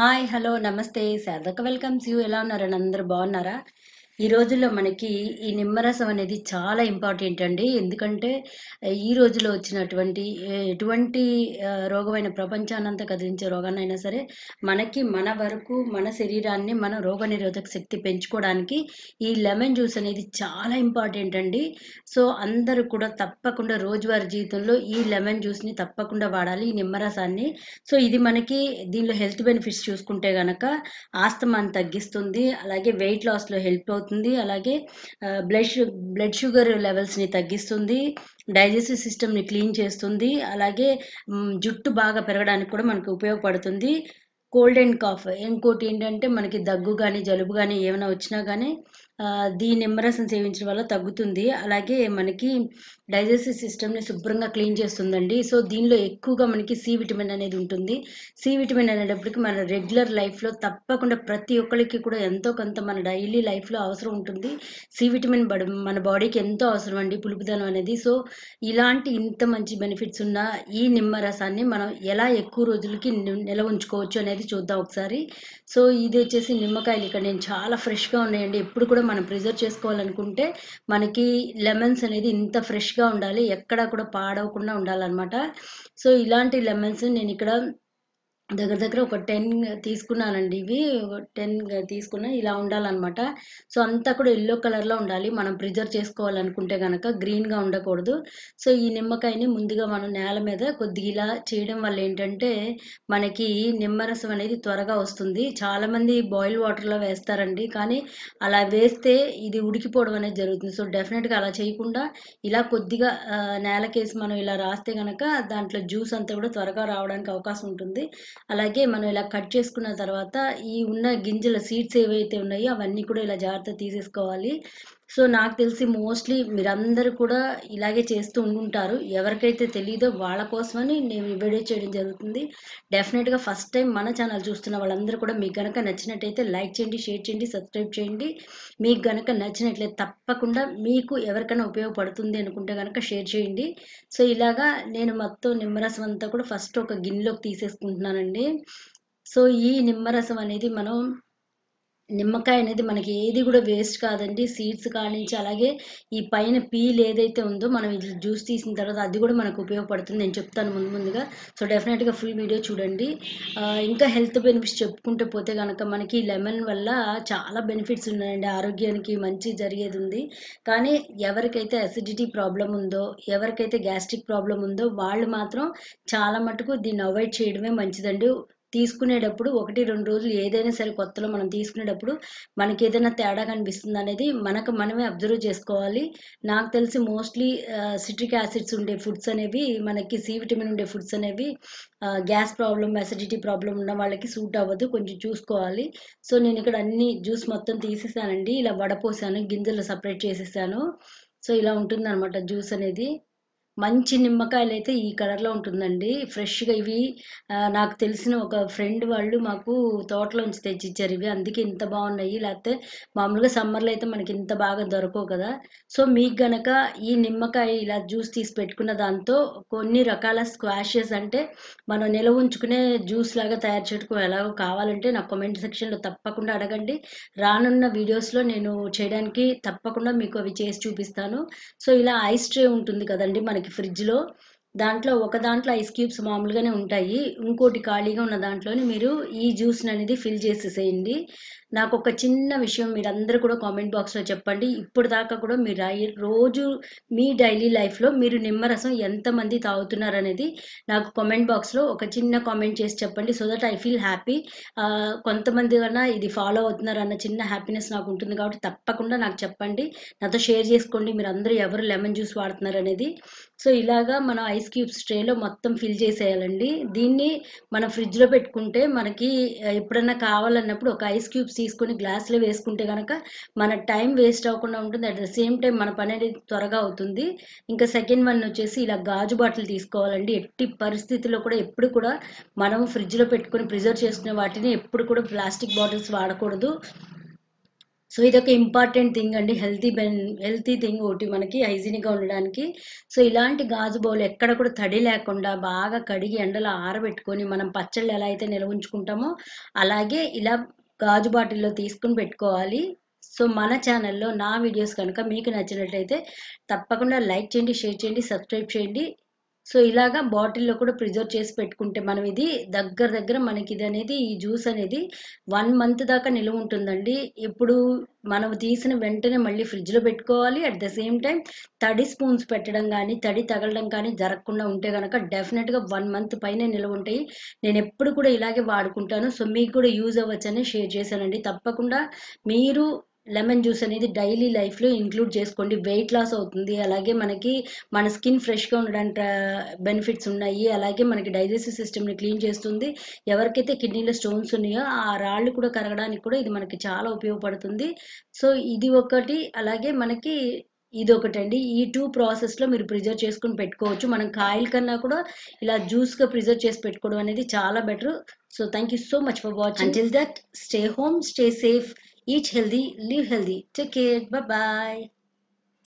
Hi! Hello! నమస్తే! శారదక్క welcomes you. ఎలా ఉన్నారండి? అందరూ బాగున్నారా? ఈ రోజుల్లో మనకి ఈ నిమ్మరసం అనేది చాలా ఇంపార్టెంట్ అండి. ఎందుకంటే ఈ రోజుల్లో వచ్చినటువంటి ఎ ఎటువంటి ఆహ్, రోగమైన ప్రపంచాన్నంతా కదిలించే రోగాన్నైనా సరే, మనకి మన వరకు మన శరీరాన్ని మన రోగనిరోధక శక్తి పెంచుకోవడానికి ఈ లెమన్ జ్యూస్ అనేది చాలా ఇంపార్టెంట్ అండి. సో, అందరూ కూడా తప్పకుండా రోజువారీ జీవితంలో ఈ లెమన్ జ్యూస్‌ని తప్పకుండా వాడాలి. ఈ నిమ్మరసాన్ని. సో, ఇది మనకి దీనిలో హెల్త్ బెనిఫిట్స్ చూసుకుంటే గనక ఆస్తమాని తగ్గిస్తుంది. అలాగే వెయిట్ లాస్‌లో హెల్ప్ అవుతుంది. అలాగే ఆహ్, బ్లడ్ షు బ్లడ్ షుగర్ లెవెల్స్‌ని తగ్గిస్తుంది. డైజెస్టివ్ సిస్టమ్‌ని క్లీన్ చేస్తుంది. అలాగే హ్మ్, జుట్టు బాగా పెరగడానికి కూడా మనకు ఉపయోగపడుతుంది. కోల్డ్ అండ్ కాఫ్ ఇంకోటి ఏంటంటే మనకి దగ్గు గాని, జలుబు గాని ఏమైనా వచ్చినా గాని ఆహ్, దీని నిమ్మరసం సేవించడం వల్ల తగ్గుతుంది. అలాగే మనకి డైజెస్టివ్ సిస్టమ్‌ని శుభ్రంగా క్లీన్ చేస్తుందండి. సో, దీనిలో ఎక్కువగా మనకి సి విటమిన్ అనేది ఉంటుంది. సి విటమిన్ అనేటప్పటికి మన రెగ్యులర్ లైఫ్‌లో తప్పకుండా ప్రతి ఒక్కళ్ళకి కూడా ఎంతో కొంత మన డైలీ లైఫ్‌లో అవసరం ఉంటుంది. సి విటమిన్ బడ్ మన బాడీకి ఎంతో అవసరం అండి పులుపుదనం అనేది. సో, ఇలాంటి ఇంత మంచి బెనిఫిట్స్ ఉన్న ఈ నిమ్మరసాన్ని మనం ఎలా ఎక్కువ రోజులకి ని నిల్వ ఉంచుకోవచ్చు అనేది చూద్దాం ఒకసారి. సో, ఇది వచ్చేసి నిమ్మకాయలు ఇక్కడ నేను చాలా ఫ్రెష్‌గా ఉన్నాయండి. ఎప్పుడు కూడా మనం ప్రిజర్వ్ చేసుకోవాలనుకుంటే మనకి లెమన్స్ అనేది ఇంత ఫ్రెష్‌గా ఉండాలి. ఎక్కడా కూడా పాడవకుండా ఉండాలనమాట. సో, ఇలాంటి లెమన్స్ నేనిక్కడ దగ్గర దగ్గర ఒక 10 తీసుకున్నానండి ఇవి. 10 తీసుకున్నా. ఇలా ఉండాలనమాట. సో, అంతా కూడా యెల్లో కలర్‌లో ఉండాలి. మనం ప్రిజర్వ్ చేసుకోవాలనుకుంటే గనక గ్రీన్‌గా ఉండకూడదు. సో, ఈ నిమ్మకాయని ముందుగా మనం నేల మీద కొద్దిగా ఇలా చేయడం వల్ల ఏంటంటే మనకి నిమ్మరసం అనేది త్వరగా వస్తుంది. చాలామంది బాయిల్ వాటర్‌లో వేస్తారండి. కానీ అలా వేస్తే ఇది ఉడికిపోవడం అనేది జరుగుతుంది. సో, డెఫినిట్‌గా అలా చేయకుండా ఇలా కొద్దిగా ఆహ్, నేలకేసి మనం ఇలా రాస్తే గనక దాంట్లో జ్యూస్ అంతా కూడా త్వరగా రావడానికి అవకాశం ఉంటుంది. అలాగే మనం ఇలా కట్ చేసుకున్న తర్వాత ఈ ఉన్న గింజల సీడ్స్ ఏవైతే ఉన్నాయో అవన్నీ కూడా ఇలా జాగ్రత్తగా తీసేసుకోవాలి. సో, నాకు తెలిసి మోస్ట్‌లీ మీరందరూ కూడా ఇలాగే చేస్తూ ఉండుంటారు. ఎవరికైతే తెలీదో వాళ్ళ కోసమని నేను ఈ వీడియో చేయడం జరుగుతుంది. డెఫినిట్‌గా ఫస్ట్ టైమ్ మన ఛానల్ చూస్తున్న వాళ్ళందరూ కూడా మీకు గనక నచ్చినట్టయితే లైక్ చేయండి, షేర్ చేయండి, సబ్స్క్రైబ్ చేయండి. మీకు గనక నచ్చినట్లయితే తప్పకుండా మీకు ఎవరికైనా ఉపయోగపడుతుంది అనుకుంటే గనక షేర్ చేయండి. సో, ఇలాగా నేను మొత్తం నిమ్మరసం అంతా కూడా ఫస్ట్ ఒక గిన్నెలోకి తీసేసుకుంటున్నానండి. సో, ఈ నిమ్మరసం అనేది మనం నిమ్మకాయ అనేది మనకి ఏది కూడా వేస్ట్ కాదండి. సీడ్స్ కానించి అలాగే ఈ పైన పీల్ ఏదైతే ఉందో మనం ఇట్లా జ్యూస్ తీసిన తర్వాత అది కూడా మనకు ఉపయోగపడుతుంది. నేను చెప్తాను ముందు ముందుగా. సో, డెఫినిట్‌గా ఫుల్ వీడియో చూడండి. ఆహ్, ఇంకా హెల్త్ బెనిఫిట్స్ చెప్పుకుంటూ పోతే గనక మనకి లెమన్ వల్ల చాలా బెనిఫిట్స్ ఉన్నాయండి. ఆరోగ్యానికి మంచి జరిగేదుంది. కానీ ఎవరికైతే అసిడిటీ ప్రాబ్లమ్ ఉందో, ఎవరికైతే గ్యాస్ట్రిక్ ప్రాబ్లమ్ ఉందో వాళ్ళు మాత్రం చాలా మటుకు దీన్ని అవాయిడ్ చేయడమే మంచిదండి. తీసుకునేటప్పుడు 1, 2 రోజులు ఏదైనా సరే కొత్తలో మనం తీసుకునేటప్పుడు మనకేదైనా తేడా కనిపిస్తుందనేది మనకు మనమే అబ్జర్వ్ చేసుకోవాలి. నాకు తెలిసి మోస్ట్‌లీ ఆహ్, సిట్రిక్ యాసిడ్స్ ఉండే ఫుడ్స్ అనేవి మనకి సి విటమిన్ ఉండే ఫుడ్స్ అనేవి ఆహ్, గ్యాస్ ప్రాబ్లమ్, అసిడిటీ ప్రాబ్లమ్ ఉన్న వాళ్ళకి సూట్ అవ్వదు. కొంచెం చూసుకోవాలి. సో, నేనిక్కడ అన్ని జ్యూస్ మొత్తం తీసేసానండి. ఇలా వడపోసాను. గింజలు సెపరేట్ చేసేసాను. సో, ఇలా ఉంటుందనమాట జ్యూస్ అనేది. మంచి నిమ్మకాయలైతే ఈ కలర్‌లో ఉంటుందండి. ఫ్రెష్‌గా ఇవి ఆహ్, నాకు తెలిసిన ఒక ఫ్రెండ్ వాళ్ళు మాకు తోటలోంచి తెచ్చిచ్చారు ఇవి. అందుకే ఇంత బాగున్నాయి. లేకపోతే మామూలుగా సమ్మర్‌లో అయితే మనకి ఇంత బాగా దొరకవు కదా! సో, మీకు గనక ఈ నిమ్మకాయ ఇలా జ్యూస్ తీసి పెట్టుకున్న దాంతో కొన్ని రకాల స్క్వాషెస్ అంటే మనం నిల్వ ఉంచుకునే జ్యూస్ లాగా తయారు చేయడం ఎలాగో కావాలంటే నాకు కామెంట్ సెక్షన్‌లో తప్పకుండా అడగండి. రానున్న వీడియోస్‌లో నేను చేయడానికి తప్పకుండా మీకు అవి చేసి చూపిస్తాను. సో, ఇలా ఐస్ ట్రే ఉంటుంది కదండీ మనకి ఫ్రిడ్జ్‌లో. దాంట్లో ఒక దాంట్లో ఐస్ క్యూబ్స్ మామూలుగానే ఉంటాయి. ఇంకోటి ఖాళీగా ఉన్న దాంట్లోని మీరు ఈ జ్యూస్‌ననేది ఫిల్ చేసేసేయండి. నాకొక చిన్న విషయం మీరందరూ కూడా కామెంట్ బాక్స్‌లో చెప్పండి. ఇప్పటిదాకా కూడా మీరు రై రోజు మీ డైలీ లైఫ్‌లో మీరు నిమ్మరసం ఎంతమంది తాగుతున్నారనేది నాకు కామెంట్ బాక్స్‌లో ఒక చిన్న కామెంట్ చేసి చెప్పండి. So that I feel happy. Ah, కొంతమంది అన్నా ఇది ఫాలో అవుతున్నారన్న చిన్న హ్యాపీనెస్ నాకుంటుంది కాబట్టి తప్పకుండా నాకు చెప్పండి. నాతో షేర్ చేసుకోండి. మీరందరూ ఎవరు లెమన్ జ్యూస్ వాడుతున్నారనేది. సో, ఇలాగా మనం ఐస్ క్యూబ్స్ ట్రేలో మొత్తం ఫిల్ చేసేయాలండి. దీన్ని మనం ఫ్రిడ్జ్‌లో పెట్టుకుంటే మనకి ఆహ్, ఎప్పుడన్నా కావాలన్నప్పుడు ఒక ఐస్ క్యూబ్స్ తీసుకొని గ్లాస్‌లో వేసుకుంటే గనక మన టైం వేస్ట్ అవ్వకుండా ఉంటుంది. అట్ ద సేమ్ టైమ్ మన పననేది త్వరగా అవుతుంది. ఇంకా సెకండ్ వన్ వచ్చేసి ఇలా గాజు బాటిల్ తీసుకోవాలండి. ఎట్టి పరిస్థితిలో కూడా ఎప్పుడు కూడా మనం ఫ్రిడ్జ్‌లో పెట్టుకొని ప్రిజర్వ్ చేసుకునే వాటిని ఎప్పుడు కూడా ప్లాస్టిక్ బాటిల్స్ వాడకూడదు. సో ఇదొక ఇంపార్టెంట్ థింగ్ అండి హెల్తీ బెన్ హెల్తీ థింగ్ ఒకటి మనకి హైజీనిక్గా ఉండడానికి సో ఇలాంటి గాజు బౌల్ ఎక్కడ కూడా తడి లేకుండా బాగా కడిగి ఎండలో ఆరబెట్టుకొని మనం పచ్చళ్ళు ఎలా అయితే నిల్వ ఉంచుకుంటామో అలాగే ఇలా గాజు బాటిల్లో తీసుకుని పెట్టుకోవాలి సో మన ఛానల్లో నా వీడియోస్ కనుక మీకు నచ్చినట్లయితే తప్పకుండా లైక్ చేయండి షేర్ చేయండి సబ్స్క్రైబ్ చేయండి సో ఇలాగా బాటిల్లో కూడా ప్రిజర్వ్ చేసి పెట్టుకుంటే మనం ఇది దగ్గర దగ్గర మనకి ఇది అనేది ఈ జ్యూస్ అనేది వన్ మంత్ దాకా నిలువ ఉంటుందండి ఇప్పుడు మనం తీసిన వెంటనే మళ్ళీ ఫ్రిడ్జ్లో పెట్టుకోవాలి అట్ ద సేమ్ టైం తడి స్పూన్స్ పెట్టడం కానీ తడి తగలడం కానీ జరగకుండా ఉంటే కనుక డెఫినెట్గా వన్ మంత్ పైన నిల్వ ఉంటాయి నేను ఎప్పుడు కూడా ఇలాగే వాడుకుంటాను సో మీకు కూడా యూజ్ అవ్వచ్చని షేర్ చేశానండి తప్పకుండా మీరు లెమన్ జ్యూస్ అనేది డైలీ లైఫ్లో ఇంక్లూడ్ చేసుకోండి వెయిట్ లాస్ అవుతుంది అలాగే మనకి మన స్కిన్ ఫ్రెష్గా ఉండడానికి బెనిఫిట్స్ ఉన్నాయి అలాగే మనకి డైజెస్టివ్ సిస్టమ్ని క్లీన్ చేస్తుంది ఎవరికైతే కిడ్నీలో స్టోన్స్ ఉన్నాయో ఆ రాళ్ళు కూడా కరగడానికి కూడా ఇది మనకి చాలా ఉపయోగపడుతుంది సో ఇది ఒకటి అలాగే మనకి ఇది ఒకటండి ఈ టూ ప్రాసెస్లో మీరు ప్రిజర్వ్ చేసుకుని పెట్టుకోవచ్చు మనం కాయల కన్నా కూడా ఇలా జ్యూస్గా ప్రిజర్వ్ చేసి పెట్టుకోవడం అనేది చాలా better so thank you so much for watching until that stay home stay safe eat healthy live healthy take care bye